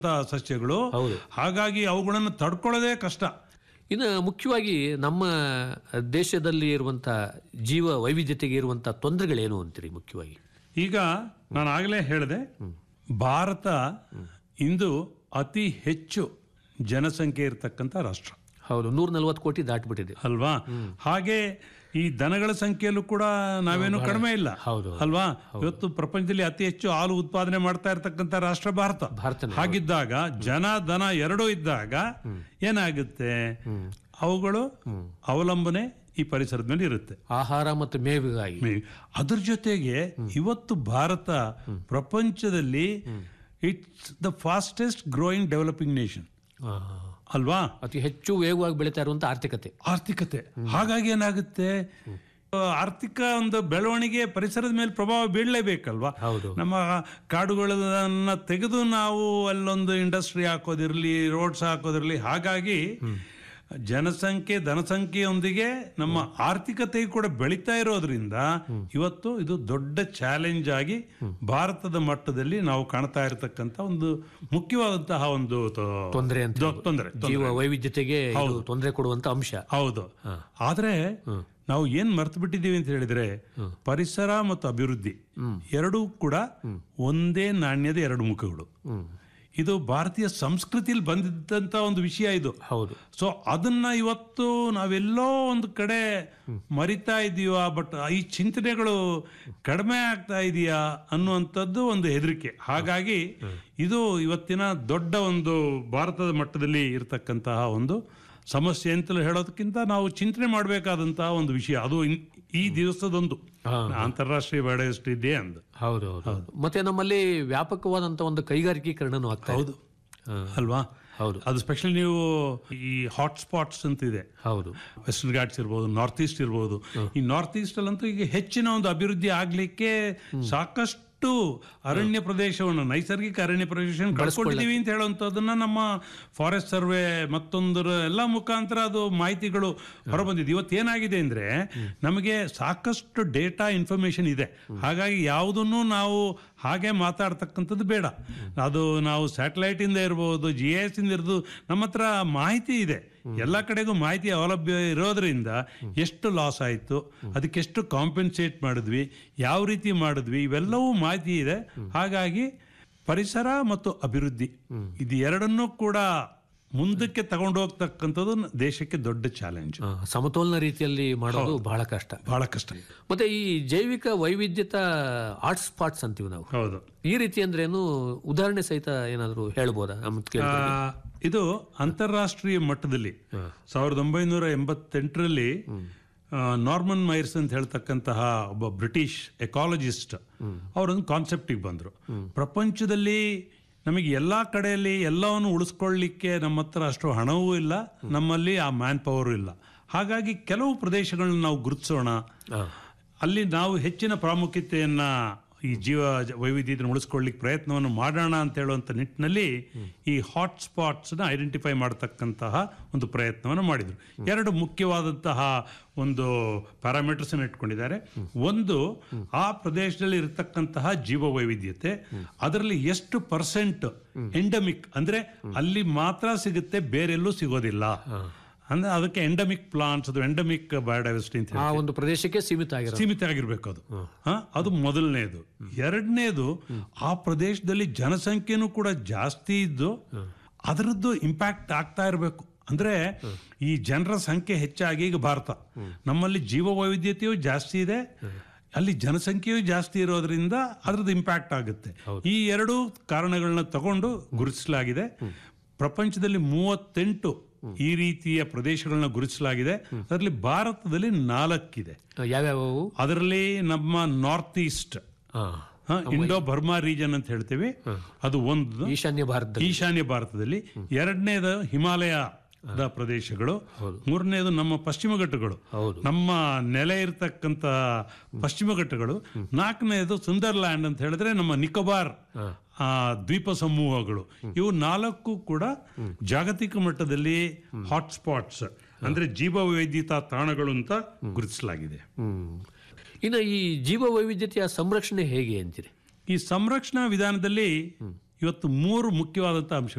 ಸಸ್ಯಗಳು ಹೌದು. ಹಾಗಾಗಿ ಅವುಗಳನ್ನು ತಡ್ಕೊಳ್ಳೋದೇ ಕಷ್ಟ ಇನ್ನು ಮುಖ್ಯವಾಗಿ ನಮ್ಮ ದೇಶದಲ್ಲಿ ಇರುವಂಥ ಜೀವ ವೈವಿಧ್ಯತೆಗೆ ಇರುವಂಥ ತೊಂದರೆಗಳೇನು ಅಂತೀರಿ ಮುಖ್ಯವಾಗಿ ಈಗ ನಾನು ಆಗಲೇ ಹೇಳಿದೆ ಭಾರತ ಇಂದು ಅತಿ ಹೆಚ್ಚು ಜನಸಂಖ್ಯೆ ಇರತಕ್ಕಂಥ ರಾಷ್ಟ್ರ ಹೌದು ನೂರ ನಲ್ವತ್ತು ಕೋಟಿ ದಾಟ್ಬಿಟ್ಟಿದೆ ಅಲ್ವಾ ಹಾಗೆ ಈ ದನಗಳ ಸಂಖ್ಯೆಯಲ್ಲೂ ಕೂಡ ನಾವೇನು ಕಡಿಮೆ ಇಲ್ಲ ಹೌದು. ಅಲ್ವಾ ಇವತ್ತು ಪ್ರಪಂಚದಲ್ಲಿ ಅತಿ ಹೆಚ್ಚು ಹಾಲು ಉತ್ಪಾದನೆ ಮಾಡ್ತಾ ಇರತಕ್ಕಂಥ ರಾಷ್ಟ್ರ ಭಾರತ ಭಾರತನೇ ಹಾಗಿದ್ದಾಗ ಜನ ದನ ಎರಡೂ ಇದ್ದಾಗ ಏನಾಗುತ್ತೆ ಅವುಗಳು ಅವಲಂಬನೆ ಈ ಪರಿಸರದ ಮೇಲೆ ಇರುತ್ತೆ ಆಹಾರ ಮತ್ತು ಮೇವಿಗಾಗಿ ಮೇ- ಅದ್ರ ಜೊತೆಗೆ ಇವತ್ತು ಭಾರತ ಪ್ರಪಂಚದಲ್ಲಿ it's the fastest growing developing nation ಆ, ಅಲ್ವಾ ಅತಿ ಹೆಚ್ಚು ವೇಗವಾಗಿ ಬೆಳೀತಾ ಇರುವಂಥ ಆರ್ಥಿಕತೆ ಆರ್ಥಿಕತೆ ಹಾಗಾಗಿ ಏನಾಗುತ್ತೆ ಆ, ಆರ್ಥಿಕ ಒಂದು ಬೆಳವಣಿಗೆ ಪರಿಸರದ ಮೇಲೆ ಪ್ರಭಾವ ಬೀಳಲೇಬೇಕಲ್ವಾ ಹೌದು ನಮ್ಮ ಕಾಡುಗಳನ್ನ ತೆಗೆದು ನಾವು ಅಲ್ಲೊಂದು ಇಂಡಸ್ಟ್ರಿ ಹಾಕೋದಿರಲಿ ರೋಡ್ಸ್ ಹಾಕೋದಿರಲಿ ಹಾಗಾಗಿ ಜನಸಂಖ್ಯೆ ಧನಸಂಖ್ಯೆಯೊಂದಿಗೆ ನಮ್ಮ ಆರ್ಥಿಕತೆ ಕೂಡ ಬೆಳೀತಾ ಇರೋದ್ರಿಂದ ಇವತ್ತು ಇದು ದೊಡ್ಡ ಚಾಲೆಂಜ್ ಆಗಿ ಭಾರತದ ಮಟ್ಟದಲ್ಲಿ ನಾವು ಕಾಣ್ತಾ ಇರತಕ್ಕಂತ ಒಂದು ಮುಖ್ಯವಾದಂತಹ ಒಂದು ತ- ತೊಂದರೆ ಅಂತ ದೊ- ತೊಂದರೆ ಜೀವ ವೈವಿಧ್ಯತೆಗೆ ಇದು ತೊಂದರೆ ಕೊಡುವಂತ ಅಂಶ ಹೌದು ಆದ್ರೆ ನಾವು ಏನ್ ಮರ್ತು ಬಿಟ್ಟಿದ್ದೀವಿ ಅಂತ ಹೇಳಿದ್ರೆ ಪರಿಸರ ಮತ್ತು ಅಭಿವೃದ್ಧಿ ಎರಡೂ ಕೂಡ ಒಂದೇ ನಾಣ್ಯದ ಎರಡು ಮುಖಗಳು ಹ್ಮ್. ಇದು ಭಾರತೀಯ ಸಂಸ್ಕೃತಿಯಲ್ಲಿ ಬಂದಿದ್ದಂತ ಒಂದು ವಿಷಯ ಇದು ಹೌದು ಸೊ ಅದನ್ನ ಇವತ್ತು ನಾವೆಲ್ಲೋ ಒಂದು ಕಡೆ ಮರಿತಾ ಇದೀವಾ ಬಟ್ ಈ ಚಿಂತನೆಗಳು ಕಡಿಮೆ ಆಗ್ತಾ ಇದೆಯಾ ಅನ್ನುವಂಥದ್ದು ಒಂದು ಹೆದರಿಕೆ ಹಾಗಾಗಿ ಇದು ಇವತ್ತಿನ ದೊಡ್ಡ ಒಂದು ಭಾರತದ ಮಟ್ಟದಲ್ಲಿ ಇರತಕ್ಕಂತಹ ಒಂದು ಸಮಸ್ಯೆ ಅಂತಲೂ ಹೇಳೋದಕ್ಕಿಂತ ನಾವು ಚಿಂತನೆ ಮಾಡಬೇಕಾದಂತಹ ಒಂದು ವಿಷಯ ಅದು ಇನ್- ಈ ದಿವಸದೊಂದು ಹಾ. ಅಂತಾರಾಷ್ಟ್ರೀಯ ಬಯೋಡೈವರ್ಸಿಟಿ ಡೇ ಅಂದ್ ಹೌದು ಹೌದು ಮತ್ತೆ ನಮ್ಮಲ್ಲಿ ವ್ಯಾಪಕವಾದಂತ ಒಂದು ಕೈಗಾರಿಕೀಕರಣನೂ ಆಗ್ತಾ ಇದೆ. ಹೌದು ಹಾ, ಅಲ್ವಾ ಹೌದು ಅದು ಸ್ಪೆಷಲಿ ನೀವು ಈ ಹಾಟ್ ಸ್ಪಾಟ್ಸ್ ಅಂತ ಇದೆ ಹೌದು ವೆಸ್ಟರ್ನ್ ಘಾಟ್ಸ್ ಇರ್ಬೋದು ನಾರ್ತ್ ಈಸ್ಟ್ ಇರ್ಬೋದು ಈ ನಾರ್ತ್ ಈಸ್ಟ್ ಅಲ್ಲಂತೂ ಈಗ ಹೆಚ್ಚಿನ ಒಂದು ಅಭಿವೃದ್ಧಿ ಆಗ್ಲಿಕ್ಕೆ ಸಾಕಷ್ಟು ಅರಣ್ಯ ಪ್ರದೇಶವನ್ನು ನೈಸರ್ಗಿಕ ಅರಣ್ಯ ಪ್ರದೇಶವನ್ನು ಕಳ್ಕೊಂಡಿದೀವಿ ಅಂತ ಹೇಳುವಂಥದ್ದನ್ನ ನಮ್ಮ ಫಾರೆಸ್ಟ್ ಸರ್ವೆ ಮತ್ತೊಂದರ ಎಲ್ಲ ಮುಖಾಂತರ ಅದು ಮಾಹಿತಿಗಳು ಹೊರಬಂದಿದೆ ಇವತ್ತು ಏನಾಗಿದೆ ಅಂದ್ರೆ ನಮಗೆ ಸಾಕಷ್ಟು ಡೇಟಾ ಇನ್ಫಾರ್ಮೇಶನ್ ಇದೆ ಹಾಗಾಗಿ ಯಾವುದನ್ನು ನಾವು ಹಾಗೆ ಮಾತಾಡ್ತಕ್ಕಂಥದ್ದು ಬೇಡ ಅದು ನಾವು ಸ್ಯಾಟಲೈಟ್ ಇಂದ ಇರ್ಬೋದು ಜಿ ಎಸ್ ಇಂದ ಇರ್ಬೋದು ನಮ್ಮ ಹತ್ರ ಮಾಹಿತಿ ಇದೆ ಎಲ್ಲ ಕಡೆಗೂ ಮಾಹಿತಿ ಸೌಲಭ್ಯ ಇರೋದ್ರಿಂದ ಎಷ್ಟು ಲಾಸ್ ಆಯಿತು ಅದಕ್ಕೆ ಎಷ್ಟು ಕಾಂಪೆನ್ಸೇಟ್ ಮಾಡಿದ್ವಿ ಯಾವ ರೀತಿ ಮಾಡಿದ್ವಿ ಇವೆಲ್ಲವೂ ಮಾಹಿತಿ ಇದೆ ಹಾಗಾಗಿ ಪರಿಸರ ಮತ್ತು ಅಭಿವೃದ್ಧಿ ಇದು ಎರಡನ್ನೂ ಕೂಡ ಮುಂದಕ್ಕೆ ತಗೊಂಡು ಹೋಗ್ತಕ್ಕಂಥದ್ದು ನ- ದೇಶಕ್ಕೆ ದೊಡ್ಡ ಚಾಲೆಂಜ್ ಆ, ಸಮತೋಲನ ರೀತಿಯಲ್ಲಿ ಮಾಡೋದು ಬಹಳ ಕಷ್ಟ ಬಹಳ ಕಷ್ಟ ಮತ್ತೆ ಈ ಜೈವಿಕ ವೈವಿಧ್ಯತ ಹಾಟ್ ಸ್ಪಾಟ್ಸ್ ಅಂತೀವಿ ನಾವು ಹೌದು ಈ ರೀತಿ ಅಂದ್ರೇನು ಉದಾಹರಣೆ ಸಹಿತ ಏನಾದರೂ ಹೇಳ್ಬೋದಾ ನಮ್ಮ ಆ, ಇದು ಅಂತಾರಾಷ್ಟ್ರೀಯ ಮಟ್ಟದಲ್ಲಿ ಸಾವಿರದ ಒಂಬೈನೂರ ಎಂಬತ್ತೆಂಟರಲ್ಲಿ ನಾರ್ಮನ್ ಮೈರ್ಸ್ ಅಂತ ಹೇಳ್ತಕ್ಕಂತಹ ಒಬ್ಬ ಬ್ರಿಟಿಷ್ ಎಕಾಲಜಿಸ್ಟ್ ಅವರೊಂದು ಕಾನ್ಸೆಪ್ಟಿಗೆ ಬಂದರು ಪ್ರಪಂಚದಲ್ಲಿ ನಮಗೆ ಎಲ್ಲ ಕಡೆಯಲ್ಲಿ ಎಲ್ಲವನ್ನು ಉಳಿಸ್ಕೊಳ್ಳಿಕ್ಕೆ ನಮ್ಮ ಹತ್ರ ಅಷ್ಟು ಹಣವೂ ಇಲ್ಲ ನಮ್ಮಲ್ಲಿ ಆ ಮ್ಯಾನ್ ಪವರು ಇಲ್ಲ ಹಾಗಾಗಿ ಕೆಲವು ಪ್ರದೇಶಗಳನ್ನ ನಾವು ಗುರುತಿಸೋಣ ಅಲ್ಲಿ ನಾವು ಹೆಚ್ಚಿನ ಪ್ರಾಮುಖ್ಯತೆಯನ್ನ ಈ ಜೀವ ಜ- ವೈವಿಧ್ಯತೆಯನ್ನು ಉಳಿಸ್ಕೊಳ್ಳಿಕ್ಕೆ ಪ್ರಯತ್ನವನ್ನು ಮಾಡೋಣ ಅಂತ ಹೇಳುವಂಥ ನಿಟ್ಟಿನಲ್ಲಿ ಈ ಹಾಟ್ ಸ್ಪಾಟ್ಸ್ನ ಐಡೆಂಟಿಫೈ ಮಾಡತಕ್ಕಂತಹ ಒಂದು ಪ್ರಯತ್ನವನ್ನು ಮಾಡಿದರು ಎರಡು ಮುಖ್ಯವಾದಂತಹ ಒಂದು ಪ್ಯಾರಾಮೀಟರ್ಸ್ ಇಟ್ಕೊಂಡಿದ್ದಾರೆ ಒಂದು ಆ ಪ್ರದೇಶದಲ್ಲಿ ಇರತಕ್ಕಂತಹ ಜೀವ ವೈವಿಧ್ಯತೆ ಅದರಲ್ಲಿ ಎಷ್ಟು ಪರ್ಸೆಂಟ್ ಎಂಡಮಿಕ್ ಅಂದ್ರೆ ಅಲ್ಲಿ ಮಾತ್ರ ಸಿಗುತ್ತೆ ಬೇರೆಲ್ಲೂ ಸಿಗೋದಿಲ್ಲ ಅಂದ್ರೆ ಅದಕ್ಕೆ ಎಂಡಮಿಕ್ ಪ್ಲಾಂಟ್ಸ್ ಅದು ಎಂಡಮಿಕ್ ಬಯೋಡೈವರ್ಸಿಟಿ ಅಂತ ಆ ಒಂದು ಪ್ರದೇಶಕ್ಕೆ ಸೀಮಿತ ಆಗಿರೋ ಸೀಮಿತ ಆಗಿರ್ಬೇಕು ಅದು ಹ? ಅದು ಮೊದಲನೇದು ಎರಡನೇದು ಆ ಪ್ರದೇಶದಲ್ಲಿ ಜನಸಂಖ್ಯೆನೂ ಕೂಡ ಜಾಸ್ತಿ ಇದ್ದು ಅದರದ್ದು ಇಂಪ್ಯಾಕ್ಟ್ ಆಗ್ತಾ ಇರಬೇಕು ಅಂದ್ರೆ ಈ ಜನರ ಸಂಖ್ಯೆ ಹೆಚ್ಚಾಗಿ ಈಗ ಭಾರತ ನಮ್ಮಲ್ಲಿ ಜೀವ ವೈವಿಧ್ಯತೆಯೂ ಜಾಸ್ತಿ ಇದೆ ಅಲ್ಲಿ ಜನಸಂಖ್ಯೆಯೂ ಜಾಸ್ತಿ ಇರೋದ್ರಿಂದ ಅದ್ರದ್ದು ಇಂಪ್ಯಾಕ್ಟ್ ಆಗುತ್ತೆ ಈ ಎರಡು ಕಾರಣಗಳನ್ನ ತಗೊಂಡು ಗುರುತಿಸಲಾಗಿದೆ ಪ್ರಪಂಚದಲ್ಲಿ ಮೂವತ್ತೆಂಟು ಈ ರೀತಿಯ ಪ್ರದೇಶಗಳನ್ನ ಗುರುತಿಸಲಾಗಿದೆ ಅದರಲ್ಲಿ ಭಾರತದಲ್ಲಿ ನಾಲ್ಕಿದೆ ಯಾವ್ಯಾವ ಅದರಲ್ಲಿ ನಮ್ಮ north east Indo Burma region ಅಂತ ಹೇಳ್ತೀವಿ ಅದು ಒಂದು ಈಶಾನ್ಯ ಭಾರತದಲ್ಲಿ ಈಶಾನ್ಯ ಭಾರತದಲ್ಲಿ ಎರಡನೇದು ಹಿಮಾಲಯ ಪ್ರದೇಶಗಳು ಮೂರನೇದು ನಮ್ಮ ಪಶ್ಚಿಮ ಘಟ್ಟಗಳು ಹೌದು ನಮ್ಮ ನೆಲೆ ಇರತಕ್ಕಂತ ಪಶ್ಚಿಮ ಘಟ್ಟಗಳು ನಾಲ್ಕನೇದು ಸುಂದರ್ಲ್ಯಾಂಡ್ ಅಂತ ಹೇಳಿದ್ರೆ ನಮ್ಮ ನಿಕೋಬಾರ್ ಆ, ದ್ವೀಪ ಸಮೂಹಗಳು ಇವು ನಾಲ್ಕು ಕೂಡ ಜಾಗತಿಕ ಮಟ್ಟದಲ್ಲಿ ಹಾಟ್ ಸ್ಪಾಟ್ಸ್ ಅಂದ್ರೆ ಜೀವ ವೈವಿಧ್ಯತಾ ತಾಣಗಳು ಅಂತ ಗುರುತಿಸಲಾಗಿದೆ ಹ್ಮ್ ಇನ್ನು ಈ ಜೀವ ವೈವಿಧ್ಯತೆಯ ಸಂರಕ್ಷಣೆ ಹೇಗೆ ಅಂತೀರಿ ಈ ಸಂರಕ್ಷಣಾ ವಿಧಾನದಲ್ಲಿ ಇವತ್ತು ಮೂರು ಮುಖ್ಯವಾದಂಥ ಅಂಶಗಳು